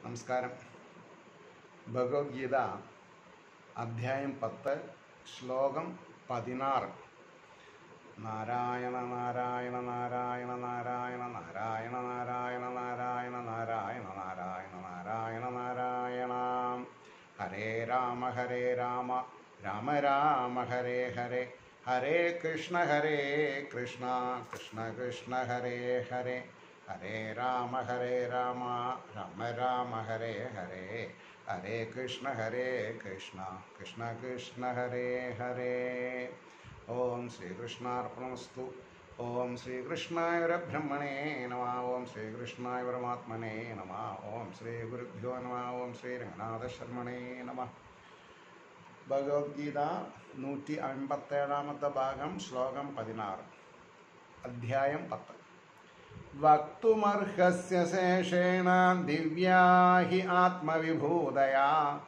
നമസ്കാരം ഭഗവത്ഗീത അധ്യായം പത്ത് ശ്ലോകം പതിനാറ് നാരായണ നാരായണ നാരായണ നാരായണ നാരായണ നാരായണ നാരായണ നാരായണ നാരായണ നാരായണ നാരായണ ഹരേ രാമ ഹരേ രാമ രാമ രാമ ഹരേ ഹരേ ഹരേ കൃഷ്ണ ഹരേ കൃഷ്ണ കൃഷ്ണ കൃഷ്ണ ഹരേ ഹരേ ഹരേ രാമ ഹരേ രാമ രാമ രാമ ഹരേ ഹരേ ഹരേ കൃഷ്ണ ഹരേ കൃഷ്ണ കൃഷ്ണ കൃഷ്ണ ഹരേ ഹരേ ഓം ശ്രീകൃഷ്ണാർപ്പണമസ്തു ഓം ശ്രീകൃഷ്ണായ പരബ്രഹ്മണേ നമ ഓം ശ്രീകൃഷ്ണായ പരമാത്മനേ നമ ഓം ശ്രീ ഗുരുഭ്യോ നമ ഓം ശ്രീ രംഗനാഥശർമ്മണേ നമ ഭഗവത്ഗീത നൂറ്റി അൻപത്തേഴാമത്തെ ഭാഗം ശ്ലോകം പതിനാറ് അധ്യായം പത്ത് വക്തുമർഹസ്യ ശേഷേണ ദിവ്യാ ഹി ആത്മവിഭൂതയാ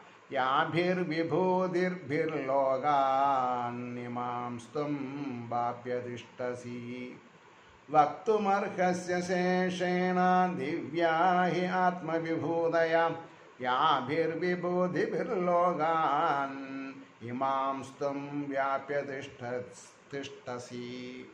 യാഭിർവിഭൂതിർഭിർലോകാന്നിമാംസ്തും വാപ്യതിഷ്ടസി വക്തുമർഹസ്യ ശേഷേണ ദിവ്യാ ഹി ആത്മവിഭൂതയാ യാഭിർവിഭൂതിഭിർലോകാൻ ഇമാംസ്തും വ്യാപ്യതിഷ്ഠസി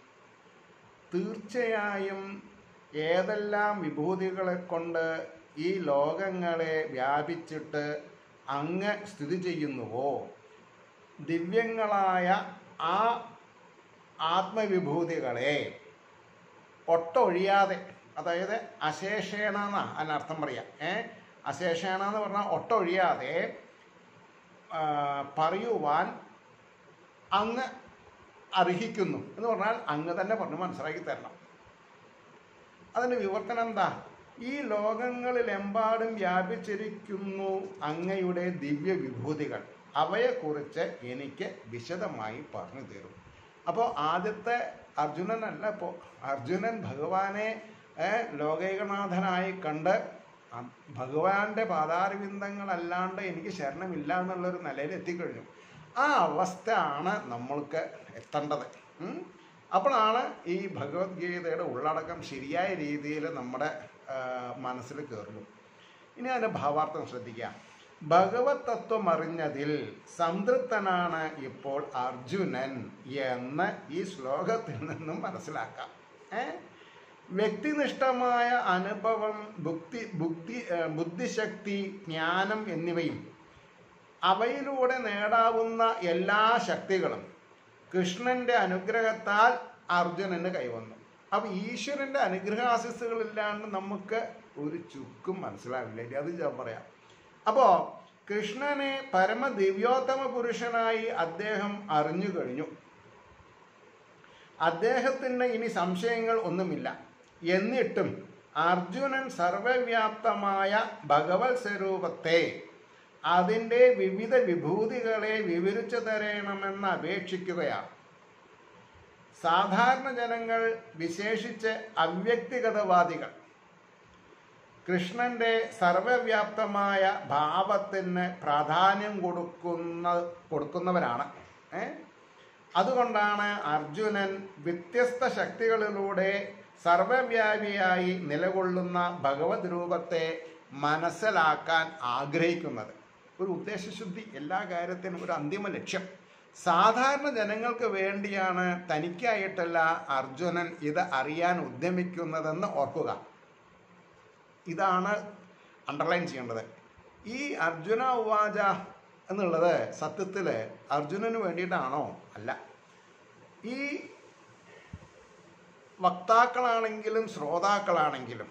തീർച്ചയായും ഏതെല്ലാം വിഭൂതികളെ കൊണ്ട് ഈ ലോകങ്ങളെ വ്യാപിച്ചിട്ട് അങ്ങ് സ്ഥിതി ചെയ്യുന്നുവോ ദിവ്യങ്ങളായ ആ ആത്മവിഭൂതികളെ ഒട്ടൊഴിയാതെ അതായത് അശേഷേണ എന്നാ അതിനർത്ഥം പറയാം ഏ അശേഷേണ എന്ന് പറഞ്ഞാൽ ഒട്ടൊഴിയാതെ ആ, പറയുവാൻ അങ്ങ് അർഹിക്കുന്നു എന്ന് പറഞ്ഞാൽ അങ്ങ് തന്നെ പറഞ്ഞ് മനസ്സിലാക്കി തരണം അതിന് വിവർത്തനം എന്താ ഈ ലോകങ്ങളിലെമ്പാടും വ്യാപിച്ചിരിക്കുന്നു അങ്ങയുടെ ദിവ്യ വിഭൂതികൾ അവയെക്കുറിച്ച് എനിക്ക് വിശദമായി പറഞ്ഞു തരും അപ്പോൾ ആദ്യത്തെ അർജുനനല്ല ഇപ്പോൾ അർജുനൻ ഭഗവാനെ ഏ, ലോകൈകനാഥനായി കണ്ട് അ- ഭഗവാന്റെ പാതാരവിന്ദങ്ങളല്ലാണ്ട് എനിക്ക് ശരണമില്ല എന്നുള്ളൊരു നിലയിൽ എത്തിക്കഴിഞ്ഞു ആ അവസ്ഥയാണ് നമ്മൾക്ക് എത്തേണ്ടത് ഉം? അപ്പോഴാണ് ഈ ഭഗവത്ഗീതയുടെ ഉള്ളടക്കം ശരിയായ രീതിയിൽ നമ്മുടെ ആ, മനസ്സിൽ കയറുള്ളൂ ഇനി അതിൻ്റെ ഭാവാർത്ഥം ശ്രദ്ധിക്കാം ഭഗവത് തത്വം അറിഞ്ഞതിൽ സംതൃപ്തനാണ് ഇപ്പോൾ അർജുനൻ എന്ന് ഈ ശ്ലോകത്തിൽ നിന്നും മനസ്സിലാക്കാം ഏ വ്യക്തിനിഷ്ഠമായ അനുഭവം ബുദ്ധി ബുദ്ധി ഏ, ബുദ്ധിശക്തി ജ്ഞാനം എന്നിവയും അവയിലൂടെ നേടാവുന്ന എല്ലാ ശക്തികളും കൃഷ്ണന്റെ അനുഗ്രഹത്താൽ അർജുനന് കൈവന്നു അപ്പൊ ഈശ്വരന്റെ അനുഗ്രഹാശിസുകളില്ലാണ്ട് നമുക്ക് ഒരു ചുക്കും മനസ്സിലാവില്ല ഇനി അത് ഞാൻ പറയാം അപ്പോ കൃഷ്ണനെ പരമദിവ്യോത്തമ പുരുഷനായി അദ്ദേഹം അറിഞ്ഞു കഴിഞ്ഞു അദ്ദേഹത്തിന് ഇനി സംശയങ്ങൾ ഒന്നുമില്ല എന്നിട്ടും അർജുനൻ സർവവ്യാപ്തമായ ഭഗവത് സ്വരൂപത്തെ അതിൻ്റെ വിവിധ വിഭൂതികളെ വിവരിച്ചു തരണമെന്ന് അപേക്ഷിക്കുകയാണ് സാധാരണ ജനങ്ങൾ വിശേഷിച്ച് അവ്യക്തിഗതവാദികൾ കൃഷ്ണന്റെ സർവവ്യാപ്തമായ ഭാവത്തിന് പ്രാധാന്യം കൊടുക്കുന്ന കൊടുക്കുന്നവരാണ് ഏ? അതുകൊണ്ടാണ് അർജുനൻ വ്യത്യസ്ത ശക്തികളിലൂടെ സർവവ്യാപിയായി നിലകൊള്ളുന്ന ഭഗവത് രൂപത്തെ മനസ്സിലാക്കാൻ ആഗ്രഹിക്കുന്നത് ഒരു ഉദ്ദേശശുദ്ധി എല്ലാ കാര്യത്തിനും ഒരു അന്തിമ ലക്ഷ്യം സാധാരണ ജനങ്ങൾക്ക് വേണ്ടിയാണ് തനിക്കായിട്ടല്ല അർജുനൻ ഇത് അറിയാൻ ഉദ്യമിക്കുന്നതെന്ന് ഓർക്കുക ഇതാണ് അണ്ടർലൈൻ ചെയ്യേണ്ടത് ഈ അർജുന ഉവാച എന്നുള്ളത് സത്യത്തിൽ അർജുനന് വേണ്ടിയിട്ടാണോ അല്ല ഈ വക്താക്കളാണെങ്കിലും ശ്രോതാക്കളാണെങ്കിലും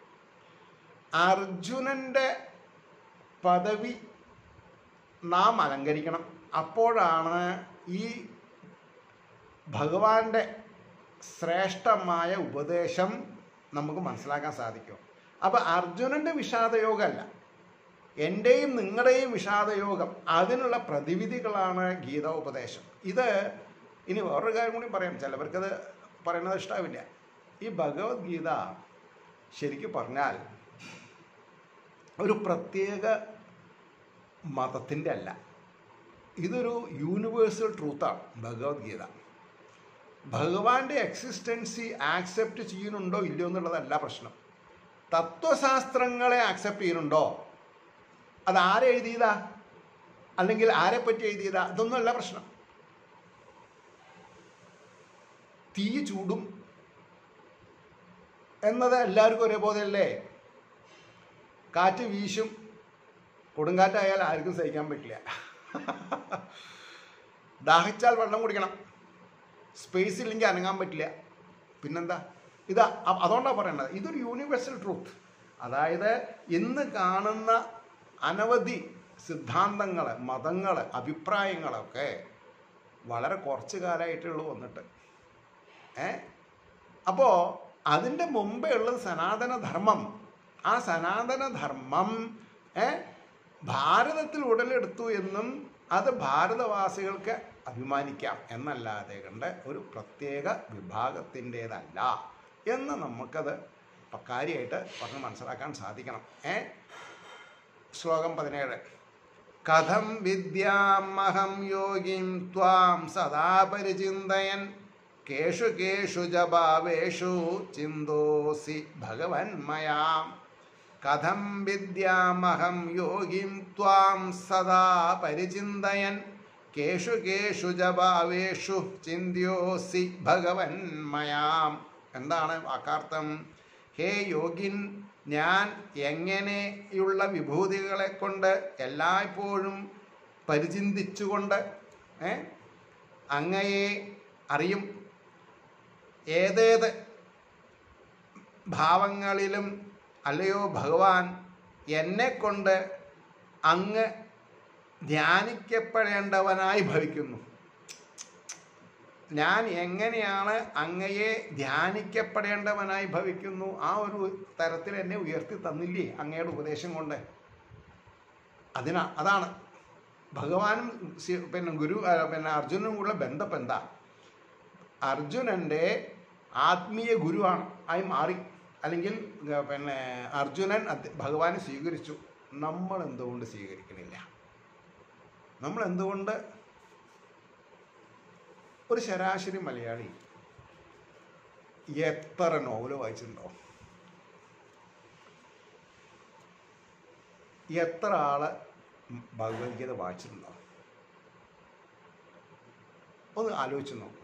അർജുനന്റെ പദവി നാം അലങ്കരിക്കണം അപ്പോഴാണ് ഈ ഭഗവാന്റെ ശ്രേഷ്ഠമായ ഉപദേശം നമുക്ക് മനസ്സിലാക്കാൻ സാധിക്കും അപ്പം അർജുനന്റെ വിഷാദയോഗമല്ല എൻ്റെയും നിങ്ങളുടെയും വിഷാദയോഗം അതിനുള്ള പ്രതിവിധികളാണ് ഗീതോപദേശം ഇത് ഇനി വേറൊരു കാര്യം കൂടി പറയാം ചിലവർക്കത് പറയുന്നത് ഇഷ്ടാവില്ല ഈ ഭഗവത്ഗീത ശരിക്കും പറഞ്ഞാൽ ഒരു പ്രത്യേക മതത്തിൻ്റെ അല്ല ഇതൊരു യൂണിവേഴ്സൽ ട്രൂത്താണ് ഭഗവത്ഗീത ഭഗവാന്റെ എക്സിസ്റ്റൻസി ആക്സെപ്റ്റ് ചെയ്യുന്നുണ്ടോ ഇല്ലയോ എന്നുള്ളതല്ല പ്രശ്നം തത്വശാസ്ത്രങ്ങളെ ആക്സെപ്റ്റ് ചെയ്യുന്നുണ്ടോ അത് ആരെ എഴുതിയതാ അല്ലെങ്കിൽ ആരെ പറ്റി എഴുതിയതാ ഇതൊന്നുമല്ല പ്രശ്നം തീ ചൂടും എന്നത് എല്ലാവർക്കും ഒരേപോലെയല്ലേ കാറ്റ് വീശും കൊടുങ്കാറ്റായാൽ ആർക്കും സഹിക്കാൻ പറ്റില്ല ദാഹിച്ചാൽ വെള്ളം കുടിക്കണം സ്പേസ് ഇല്ലെങ്കിൽ അനങ്ങാൻ പറ്റില്ല പിന്നെന്താ ഇതാ അ- അതുകൊണ്ടാണ് പറയേണ്ടത് ഇതൊരു യൂണിവേഴ്സൽ ട്രൂത്ത് അതായത് ഇന്ന് കാണുന്ന അനവധി സിദ്ധാന്തങ്ങൾ മതങ്ങൾ അഭിപ്രായങ്ങളൊക്കെ വളരെ കുറച്ച് കാലമായിട്ടുള്ളൂ വന്നിട്ട് ഏ അപ്പോൾ അതിൻ്റെ മുമ്പേ ഉള്ളത് സനാതനധർമ്മം ആ സനാതനധർമ്മം ഏ ഭാരതത്തിൽ ഉടലെടുത്തു എന്നും അത് ഭാരതവാസികൾക്ക് അഭിമാനിക്കാം എന്നല്ലാതെ കണ്ട് ഒരു പ്രത്യേക വിഭാഗത്തിൻ്റേതല്ല എന്ന് നമുക്കത് പ- കാര്യമായിട്ട് പറഞ്ഞ് മനസ്സിലാക്കാൻ സാധിക്കണം ഏ ശ്ലോകം പതിനേഴ് കഥം വിദ്യാമഹം യോഗിം ത്വാം സദാ പരിചിന്തയൻ കേഷു കേഷു ജപാവേഷു ചിന്തോസി ഭഗവന്മയാം കഥം വിദ്യാമഹം യോഗിം ത്വാം സദാ പരിചിന്തയൻ കേഷു കേഷു ജപാവേഷു ചിന്ത്യോസി ഭഗവന്മയാം എന്താണ് വാക്കാർത്ഥം ഹേ യോഗിൻ ഞാൻ എങ്ങനെയുള്ള വിഭൂതികളെ കൊണ്ട് എല്ലായ്പ്പോഴും പരിചിന്തിച്ചുകൊണ്ട് ഏ അങ്ങയെ അറിയും ഏതേത് ഭാവങ്ങളിലും അല്ലയോ ഭഗവാൻ എന്നെ കൊണ്ട് അങ്ങ് ധ്യാനിക്കപ്പെടേണ്ടവനായി ഭവിക്കുന്നു ഞാൻ എങ്ങനെയാണ് അങ്ങയെ ധ്യാനിക്കപ്പെടേണ്ടവനായി ഭവിക്കുന്നു ആ ഒരു തരത്തിൽ എന്നെ ഉയർത്തി തന്നില്ലേ അങ്ങയുടെ ഉപദേശം കൊണ്ട് അതിനാ അതാണ് ഭഗവാനും ശി- പിന്നെ ഗുരു ആ, പിന്നെ അർജുനനും കൂടെ ബന്ധം എന്താ അർജുനൻ്റെ ആത്മീയ ഗുരുവാണ് ആയി മാറി അല്ലെങ്കിൽ ഏർ, പിന്നെ അർജുനൻ അത് ഭഗവാനെ സ്വീകരിച്ചു നമ്മൾ എന്തുകൊണ്ട് സ്വീകരിക്കണില്ല നമ്മൾ എന്തുകൊണ്ട് ഒരു ശരാശരി മലയാളി എത്ര നോവല് വായിച്ചിട്ടുണ്ടോ എത്ര ആള് ഭഗവത്ഗീത വായിച്ചിട്ടുണ്ടോ ഒന്ന് ആലോചിച്ച് നോക്കും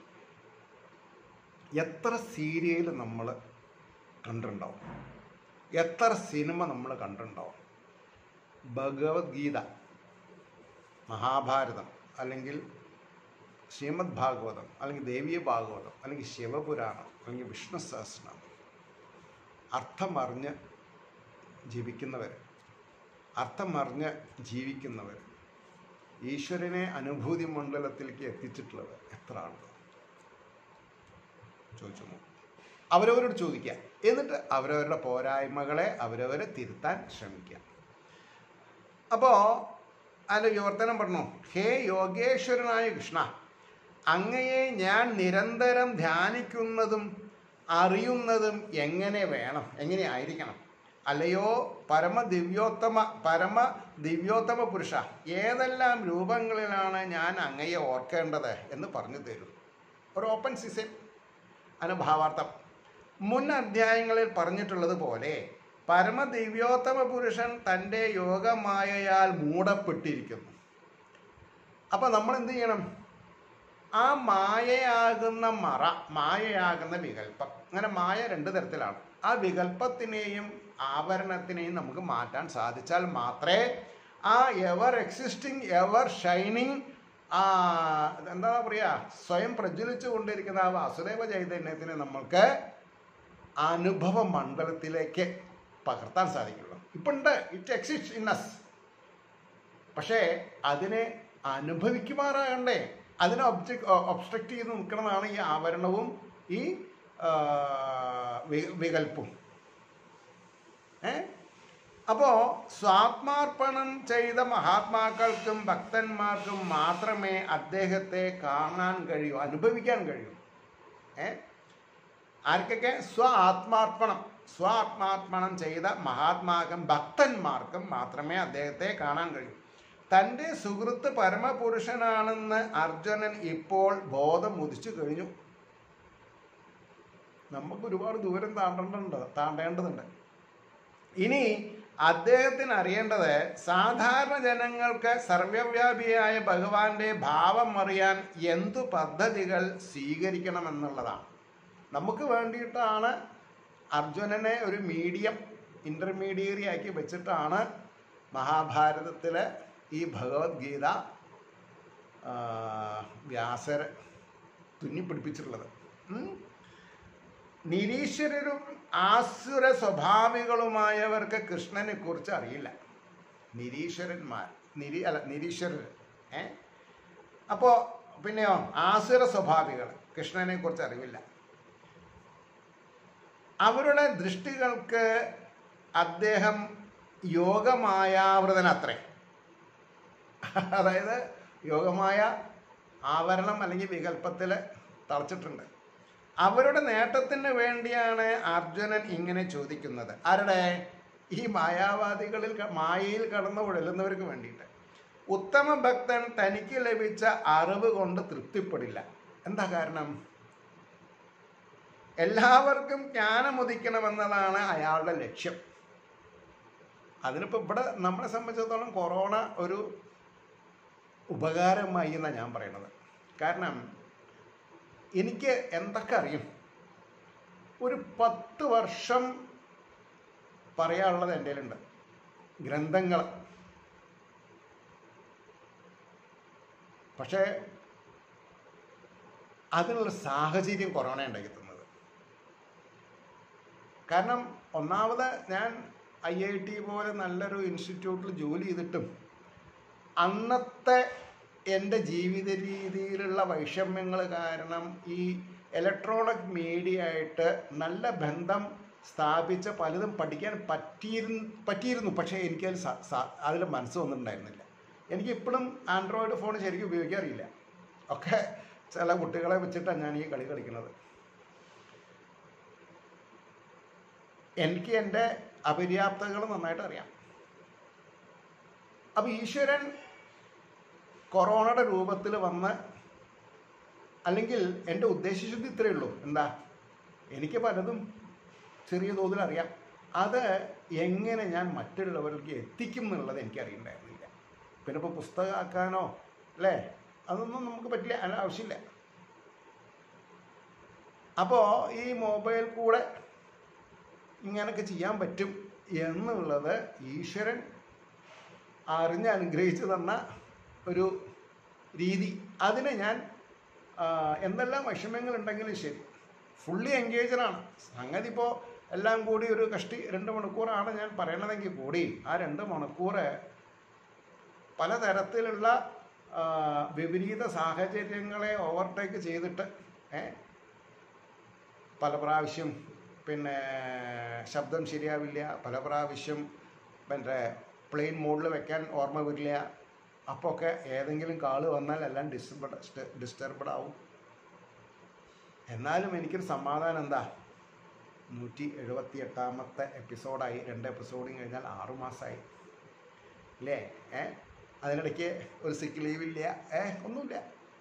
എത്ര സീരിയൽ നമ്മൾ കണ്ടിട്ടുണ്ടാവും എത്ര സിനിമ നമ്മൾ കണ്ടിട്ടുണ്ടാവും ഭഗവത്ഗീത മഹാഭാരതം അല്ലെങ്കിൽ ശ്രീമദ് ഭാഗവതം അല്ലെങ്കിൽ ദേവീയ ഭാഗവതം അല്ലെങ്കിൽ ശിവപുരാണം അല്ലെങ്കിൽ വിഷ്ണു സഹസ്രനാമം അർത്ഥം അറിഞ്ഞ് ജീവിക്കുന്നവർ അർത്ഥം അറിഞ്ഞ് ജീവിക്കുന്നവർ ഈശ്വരനെ അനുഭൂതി മണ്ഡലത്തിലേക്ക് എത്തിച്ചിട്ടുള്ളത് എത്ര ആളുകൾ ചോദിച്ചു നോക്കും അവരവരോട് ചോദിക്കുക എന്നിട്ട് അവരവരുടെ പോരായ്മകളെ അവരവരെ തിരുത്താൻ ശ്രമിക്കുക അപ്പോൾ അതിൻ്റെ വിവർത്തനം പറഞ്ഞു ഹേ യോഗേശ്വരനായ കൃഷ്ണ അങ്ങയെ ഞാൻ നിരന്തരം ധ്യാനിക്കുന്നതും അറിയുന്നതും എങ്ങനെ വേണം എങ്ങനെ ആയിരിക്കണം അല്ലയോ പരമ ദിവ്യോത്തമ പരമ ദിവ്യോത്തമ പുരുഷ ഏതെല്ലാം രൂപങ്ങളിലാണ് ഞാൻ അങ്ങയെ ഓർക്കേണ്ടത് എന്ന് പറഞ്ഞു തരും ഒരു ഓപ്പൺ സിസൻ അനുഭാവാർത്ഥം മുൻ അധ്യായങ്ങളിൽ പറഞ്ഞിട്ടുള്ളത് പോലെ പരമദിവ്യോത്തമ പുരുഷൻ തൻ്റെ യോഗമായയാൽ മൂടപ്പെട്ടിരിക്കുന്നു അപ്പം നമ്മൾ എന്ത് ചെയ്യണം ആ മായയാകുന്ന മറ മായയാകുന്ന വികല്പം അങ്ങനെ മായ രണ്ട് തരത്തിലാണ് ആ വികല്പത്തിനെയും ആവരണത്തിനെയും നമുക്ക് മാറ്റാൻ സാധിച്ചാൽ മാത്രമേ ആ എവർ എക്സിസ്റ്റിംഗ് എവർ ഷൈനിങ് ആ എന്താ പറയുക സ്വയം പ്രജ്വലിച്ചു കൊണ്ടിരിക്കുന്ന ആ വാസുദേവ ചൈതന്യത്തിനെ നമ്മൾക്ക് അനുഭവ മണ്ഡലത്തിലേക്ക് പകർത്താൻ സാധിക്കുള്ളൂ ഇപ്പം ഉണ്ട് ഇറ്റ് എക്സിസ്റ്റ് ഇൻ അസ് പക്ഷേ അതിനെ അനുഭവിക്കുമാറാകണ്ടേ അതിനെ ഒബ്ജക്ട് ഒബ്സ്ട്രക്റ്റ് ചെയ്ത് നിൽക്കുന്നതാണ് ഈ ആവരണവും ഈ ആ, വി- വികല്പവും ഏ അപ്പോൾ സ്വാത്മാർപ്പണം ചെയ്ത മഹാത്മാക്കൾക്കും ഭക്തന്മാർക്കും മാത്രമേ അദ്ദേഹത്തെ കാണാൻ കഴിയൂ അനുഭവിക്കാൻ കഴിയൂ ഏ ആർക്കൊക്കെ സ്വ ആത്മാർപ്പണം സ്വ ആത്മാർപ്പണം ചെയ്ത മഹാത്മാക്കും ഭക്തന്മാർക്കും മാത്രമേ അദ്ദേഹത്തെ കാണാൻ കഴിയൂ തൻ്റെ സുഹൃത്ത് പരമപുരുഷനാണെന്ന് അർജുനൻ ഇപ്പോൾ ബോധം ഉദിച്ചു കഴിഞ്ഞു നമുക്ക് ഒരുപാട് ദൂരം താണ്ടേണ്ടതുണ്ട് താണ്ടേണ്ടതുണ്ട് ഇനി അദ്ദേഹത്തിന് അറിയേണ്ടത് സാധാരണ ജനങ്ങൾക്ക് സർവ്വവ്യാപിയായ ഭഗവാന്റെ ഭാവം അറിയാൻ എന്തു പദ്ധതികൾ സ്വീകരിക്കണമെന്നുള്ളതാണ് നമുക്ക് വേണ്ടിയിട്ടാണ് അർജുനനെ ഒരു മീഡിയം ഇൻ്റർമീഡിയറി ആക്കി വെച്ചിട്ടാണ് മഹാഭാരതത്തിലെ ഈ ഭഗവത്ഗീത ആ, വ്യാസർ തുന്നിപ്പിടിപ്പിച്ചിട്ടുള്ളത് ഉം. നിരീശ്വരരും ആസുര സ്വഭാവികളുമായവർക്ക് കൃഷ്ണനെ കുറിച്ച് അറിയില്ല നിരീശ്വരന്മാർ നിരീ അല്ല നിരീശ്വരർ ഏ അപ്പോൾ പിന്നെയോ ആസുര സ്വഭാവികൾ കൃഷ്ണനെ കുറിച്ച് അറിവില്ല അവരുടെ ദൃഷ്ടികൾക്ക് അദ്ദേഹം യോഗമായാവൃതനത്രേ അതായത് യോഗമായ ആവരണം അല്ലെങ്കിൽ വികല്പത്തിൽ തളച്ചിട്ടുണ്ട് അവരുടെ നേട്ടത്തിന് വേണ്ടിയാണ് അർജുനൻ ഇങ്ങനെ ചോദിക്കുന്നത് ആരുടെ ഈ മായാവാദികളിൽ ക- മായയിൽ കടന്നു ഉഴലുന്നവർക്ക് വേണ്ടിയിട്ട് ഉത്തമ ഭക്തൻ തനിക്ക് ലഭിച്ച അറിവ് കൊണ്ട് തൃപ്തിപ്പെടില്ല എന്താ കാരണം എല്ലാവർക്കും ജ്ഞാനമുദിക്കണമെന്നതാണ് അയാളുടെ ലക്ഷ്യം അതിനിപ്പോൾ ഇവിടെ നമ്മളെ സംബന്ധിച്ചിടത്തോളം കൊറോണ ഒരു ഉപകാരമായി എന്നാണ് ഞാൻ പറയണത് കാരണം എനിക്ക് എന്തൊക്കെ അറിയും ഒരു പത്ത് വർഷം പറയാനുള്ളത് എൻ്റെ കയ്യിലുണ്ട് ഗ്രന്ഥങ്ങൾ പക്ഷേ അതിനുള്ള സാഹചര്യം കൊറോണ ഉണ്ടാക്കി തന്നത് കാരണം ഒന്നാമത് ഞാൻ ഐ ഐ ടി പോലെ നല്ലൊരു ഇൻസ്റ്റിറ്റ്യൂട്ടിൽ ജോലി ചെയ്തിട്ടും അന്നത്തെ എൻ്റെ ജീവിത രീതിയിലുള്ള വൈഷമ്യങ്ങൾ കാരണം ഈ ഇലക്ട്രോണിക് മീഡിയ ആയിട്ട് നല്ല ബന്ധം സ്ഥാപിച്ച പലതും പഠിക്കാൻ പറ്റിയിരുന്നു പറ്റിയിരുന്നു പക്ഷേ എനിക്കതിൽ സ- സ- അതിൽ മനസ്സ് വന്നിട്ടുണ്ടായിരുന്നില്ല എനിക്ക് ഇപ്പോഴും ആൻഡ്രോയിഡ് ഫോൺ ശരിക്കും ഉപയോഗിക്കാൻ അറിയില്ല ഒക്കെ ചില കുട്ടികളെ വെച്ചിട്ടാണ് ഞാൻ ഈ കളി കളിക്കുന്നത് എനിക്ക് എൻ്റെ അപര്യാപ്തകൾ നന്നായിട്ട് അറിയാം അപ്പോൾ ഈശ്വരൻ കൊറോണയുടെ രൂപത്തിൽ വന്ന് അല്ലെങ്കിൽ എൻ്റെ ഉദ്ദേശശുദ്ധി ഇത്രയേ ഉള്ളൂ എന്താ എനിക്ക് പലതും ചെറിയ തോതിൽ അറിയാം അത് എങ്ങനെ ഞാൻ മറ്റുള്ളവർക്ക് എത്തിക്കും എന്നുള്ളത് എനിക്ക് അറിയണ്ടായിരുന്നില്ല പിന്നെ ഇപ്പോൾ പുസ്തകമാക്കാനോ അല്ലേ അതൊന്നും നമുക്ക് പറ്റില്ല അതിന് ആവശ്യമില്ല അപ്പോൾ ഈ മൊബൈൽ കൂടെ ഇങ്ങനൊക്കെ ചെയ്യാൻ പറ്റും എന്നുള്ളത് ഈശ്വരൻ അറിഞ്ഞ് അനുഗ്രഹിച്ചു തന്ന ഒരു രീതി അതിന് ഞാൻ ആ, എന്തെല്ലാം വിഷമങ്ങൾ ഉണ്ടെങ്കിലും ശരി ഫുള്ളി എൻഗേജഡാണ് സംഗതി ഇപ്പോൾ എല്ലാം കൂടി ഒരു കഷ്ടി രണ്ട് മണിക്കൂറാണ് ഞാൻ പറയണതെങ്കിൽ കൂടി ആ രണ്ട് മണിക്കൂർ പലതരത്തിലുള്ള ആ, വിപരീത സാഹചര്യങ്ങളെ ഓവർടേക്ക് ചെയ്തിട്ട് ഏ പല പ്രാവശ്യം പിന്നെ ശബ്ദം ശരിയാവില്ല പല പ്രാവശ്യം പിന്നെ പ്ലെയിൻ മോഡിൽ വെക്കാൻ ഓർമ്മ വരില്ല അപ്പോൾ ഒക്കെ ഏതെങ്കിലും കാള് വന്നാൽ എല്ലാം ഡിസ്റ്റർബഡ് ഡിസ്റ്റർബഡ് ആവും എന്നാലും എനിക്കൊരു സമാധാനം എന്താ നൂറ്റി എഴുപത്തി എട്ടാമത്തെ എപ്പിസോഡായി രണ്ട് എപ്പിസോഡും കഴിഞ്ഞാൽ ആറു മാസമായി ഇല്ലേ ഏ അതിനിടയ്ക്ക് ഒരു സിക്ക് ലീവില്ല ഏ ഒന്നുമില്ല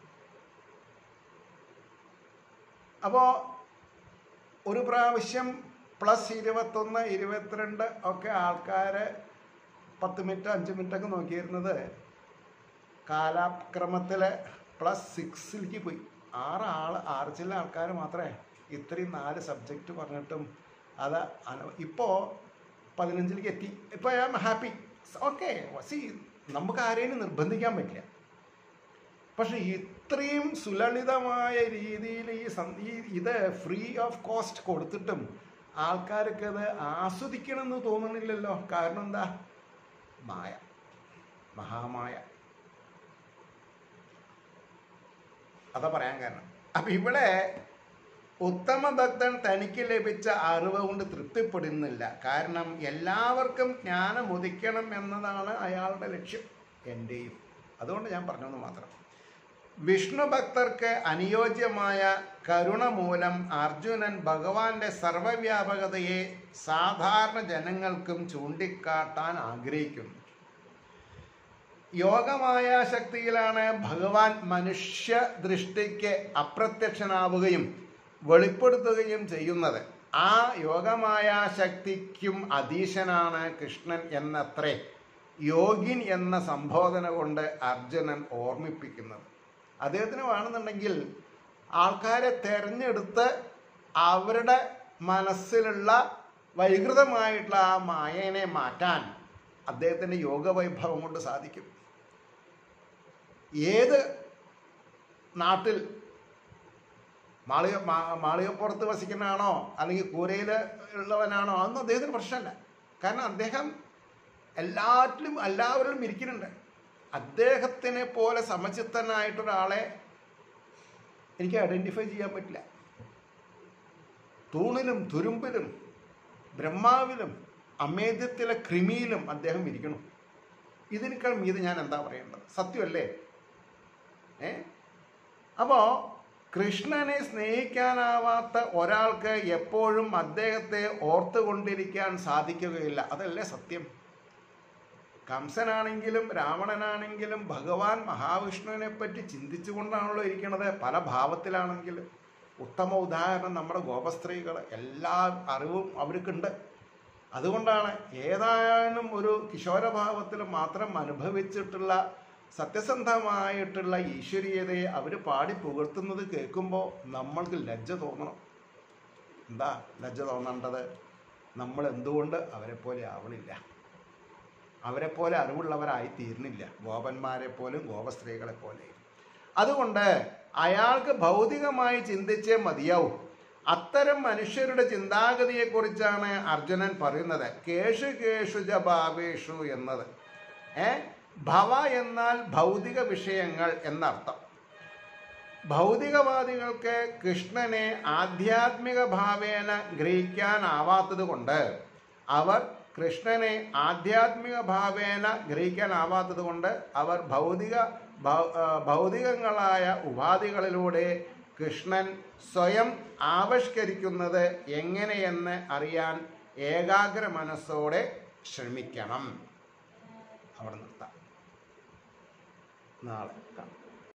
അപ്പോൾ ഒരു പ്രാവശ്യം പ്ലസ് ഇരുപത്തൊന്ന് ഇരുപത്തിരണ്ട് ഒക്കെ ആൾക്കാർ പത്ത് മിനിറ്റ് അഞ്ച് മിനിറ്റൊക്കെ നോക്കിയിരുന്നത് കാലാക്രമത്തിൽ പ്ലസ് സിക്സിലേക്ക് പോയി ആറ് ആൾ ആറ് ചില ആൾക്കാർ മാത്രമേ ഇത്രയും നാല് സബ്ജക്റ്റ് പറഞ്ഞിട്ടും അത് അന- ഇപ്പോൾ പതിനഞ്ചിലേക്ക് എത്തി ഇപ്പോൾ ഐ ആം ഹാപ്പി ഓക്കെ സി നമുക്ക് ആരെയും നിർബന്ധിക്കാൻ പറ്റില്ല പക്ഷെ ഇത്രയും സുലളിതമായ രീതിയിൽ ഈ സം- ഈ ഇത് ഫ്രീ ഓഫ് കോസ്റ്റ് കൊടുത്തിട്ടും ആൾക്കാർക്ക് അത് ആസ്വദിക്കണമെന്ന് തോന്നുന്നില്ലല്ലോ കാരണം എന്താ മായ മഹാമായ അതാ പറയാൻ കാരണം അപ്പൊ ഇവിടെ ഉത്തമ ഭക്തൻ തനിക്ക് ലഭിച്ച അറിവ് കൊണ്ട് തൃപ്തിപ്പെടുന്നില്ല കാരണം എല്ലാവർക്കും ജ്ഞാനം ഉദിക്കണം എന്നതാണ് അയാളുടെ ലക്ഷ്യം എൻ്റെയും അതുകൊണ്ട് ഞാൻ പറഞ്ഞെന്ന് മാത്രം വിഷ്ണു ഭക്തർക്ക് അനുയോജ്യമായ കരുണ മൂലം അർജുനൻ ഭഗവാന്റെ സർവവ്യാപകതയെ സാധാരണ ജനങ്ങൾക്കും ചൂണ്ടിക്കാട്ടാൻ ആഗ്രഹിക്കുന്നു യോഗമായ ശക്തിയിലാണ് ഭഗവാൻ മനുഷ്യ ദൃഷ്ടിക്ക് അപ്രത്യക്ഷനാവുകയും വെളിപ്പെടുത്തുകയും ചെയ്യുന്നത് ആ യോഗമായ ശക്തിക്കും അധീശനാണ് കൃഷ്ണൻ എന്നത്രേ യോഗിൻ എന്ന സംബോധന കൊണ്ട് അർജുനൻ ഓർമ്മിപ്പിക്കുന്നത് അദ്ദേഹത്തിന് വേണമെന്നുണ്ടെങ്കിൽ ആൾക്കാരെ തെരഞ്ഞെടുത്ത് അവരുടെ മനസ്സിലുള്ള വൈകൃതമായിട്ടുള്ള ആ മായനെ മാറ്റാൻ അദ്ദേഹത്തിൻ്റെ യോഗവൈഭവം കൊണ്ട് സാധിക്കും ഏത് നാട്ടിൽ മാളിക മാ- മാളികപ്പുറത്ത് വസിക്കുന്നതാണോ അല്ലെങ്കിൽ കൂരയിൽ ഉള്ളവനാണോ അതൊന്നും അദ്ദേഹത്തിന് പ്രശ്നമല്ല കാരണം അദ്ദേഹം എല്ലാറ്റിലും എല്ലാവരിലും ഇരിക്കുന്നുണ്ട് അദ്ദേഹത്തിനെ പോലെ സമചിത്തനായിട്ടൊരാളെ എനിക്ക് ഐഡൻറ്റിഫൈ ചെയ്യാൻ പറ്റില്ല തൂണിലും തുരുമ്പിലും ബ്രഹ്മാവിലും അമേദ്യത്തിലെ കൃമിയിലും അദ്ദേഹം ഇരിക്കണം ഇതിനേക്കാൾ മീത് ഞാൻ എന്താ പറയേണ്ടത് സത്യമല്ലേ ഏ അപ്പോൾ കൃഷ്ണനെ സ്നേഹിക്കാനാവാത്ത ഒരാൾക്ക് എപ്പോഴും അദ്ദേഹത്തെ ഓർത്തുകൊണ്ടിരിക്കാൻ സാധിക്കുകയില്ല അതല്ലേ സത്യം കംസനാണെങ്കിലും രാവണനാണെങ്കിലും ഭഗവാൻ മഹാവിഷ്ണുവിനെ പറ്റി ചിന്തിച്ചുകൊണ്ടാണല്ലോ ഇരിക്കുന്നത് പല ഭാവത്തിലാണെങ്കിലും ഉത്തമ ഉദാഹരണം നമ്മുടെ ഗോപസ്ത്രീകൾ എല്ലാ അറിവും അവർക്കുണ്ട് അതുകൊണ്ടാണ് ഏതായാലും ഒരു കിശോരഭാവത്തിൽ മാത്രം അനുഭവിച്ചിട്ടുള്ള സത്യസന്ധമായിട്ടുള്ള ഈശ്വരീയതയെ അവർ പാടി പുകഴ്ത്തുന്നത് കേൾക്കുമ്പോൾ നമ്മൾക്ക് ലജ്ജ തോന്നണം എന്താ ലജ്ജ തോന്നേണ്ടത് നമ്മൾ എന്തുകൊണ്ട് അവരെ പോലെ ആവണില്ല അവരെ പോലെ അറിവുള്ളവരായി തീർന്നില്ല ഗോപന്മാരെ പോലും ഗോപസ്ത്രീകളെ പോലെ അതുകൊണ്ട് അയാൾക്ക് ഭൗതികമായി ചിന്തിച്ചേ മതിയാവും അത്തരം മനുഷ്യരുടെ ചിന്താഗതിയെക്കുറിച്ചാണ് അർജുനൻ പറയുന്നത് കേഷു കേഷു ജ ഭാവേഷു എന്നത് ഏ ഭവ എന്നാൽ ഭൗതിക വിഷയങ്ങൾ എന്നർത്ഥം ഭൗതികവാദികൾക്ക് കൃഷ്ണനെ ആധ്യാത്മിക ഭാവേന ഗ്രഹിക്കാനാവാത്തത് കൊണ്ട് അവർ കൃഷ്ണനെ ആധ്യാത്മിക ഭാവേന ഗ്രഹിക്കാനാവാത്തത് കൊണ്ട് അവർ ഭൗതിക ഭൗ- ആ, ഭൗതികങ്ങളായ ഉപാധികളിലൂടെ കൃഷ്ണൻ സ്വയം ആവിഷ്കരിക്കുന്നത് എങ്ങനെയെന്ന് അറിയാൻ ഏകാഗ്ര മനസ്സോടെ ശ്രമിക്കണം അവിടെ നിർത്താം നാളെ കാണാം